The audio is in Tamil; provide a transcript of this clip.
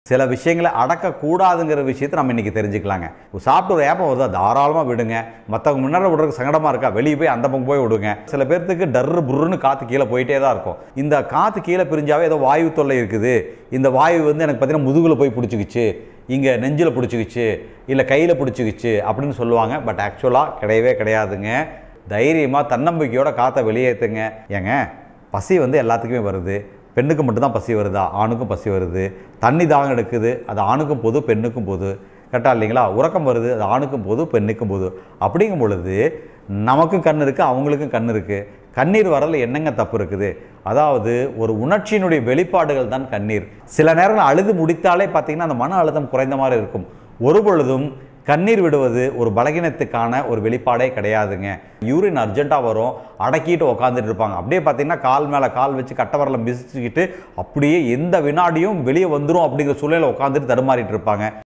சில விஷயங்களை அடக்கக்கூடாதுங்கிற விஷயத்தை நம்ம இன்றைக்கி தெரிஞ்சுக்கலாங்க சாப்பிட்டு ஒரு ஏப்பம் வருதா தாராளமாக விடுங்க மற்றவங்க முன்னாடி விடுறதுக்கு சங்கடமாக இருக்கா வெளியே போய் அந்த பக்கம் போய் விடுங்க சில பேர்த்துக்கு டர்ரு புர்ருன்னு காற்று கீழே போயிட்டே தான் இருக்கும் இந்த காற்று கீழே பிரிஞ்சாவே ஏதோ வாயு தொல்லை இருக்குது இந்த வாயு வந்து எனக்கு பார்த்தீங்கன்னா முதுகில் போய் பிடிச்சிக்கிச்சு இங்கே நெஞ்சில் பிடிச்சிக்கிச்சு இல்லை கையில் பிடிச்சிக்கிச்சு அப்படின்னு சொல்லுவாங்க பட் ஆக்சுவலாக கிடையவே கிடையாதுங்க தைரியமாக தன்னம்பிக்கையோட காற்றை வெளியேற்றுங்க ஏங்க பசி வந்து எல்லாத்துக்குமே வருது பெண்ணுக்கு மட்டும்தான் பசி வருதா ஆணுக்கும் பசி வருது தண்ணி தாகம் எடுக்குது அது ஆணுக்கும் போது பெண்ணுக்கும் போது கரெக்டாக இல்லைங்களா உறக்கம் வருது அது ஆணுக்கும் போது பெண்ணுக்கும் போது அப்படிங்கும் பொழுது நமக்கும் கண் இருக்குது அவங்களுக்கும் கண் இருக்குது கண்ணீர் வரல என்னங்க தப்பு இருக்குது அதாவது ஒரு உணர்ச்சியினுடைய வெளிப்பாடுகள் தான் கண்ணீர் சில நேரங்கள் அழுது முடித்தாலே பார்த்தீங்கன்னா அந்த மன அழுத்தம் குறைந்த மாதிரி இருக்கும் ஒரு பொழுதும் கண்ணீர் விடுவது ஒரு பலகீனத்துக்கான ஒரு வெளிப்பாடே கிடையாதுங்க யூரின் அர்ஜென்ட்டாக வரும் அடக்கிட்டு உக்காந்துட்டு இருப்பாங்க அப்படியே பார்த்தீங்கன்னா கால் மேலே கால் வச்சு கட்டவரலை மிதிச்சுக்கிட்டு அப்படியே எந்த வினாடியும் வெளியே வந்துடும் அப்படிங்கிற சூழ்நிலை உட்காந்துட்டு தடுமாறிட்டு இருப்பாங்க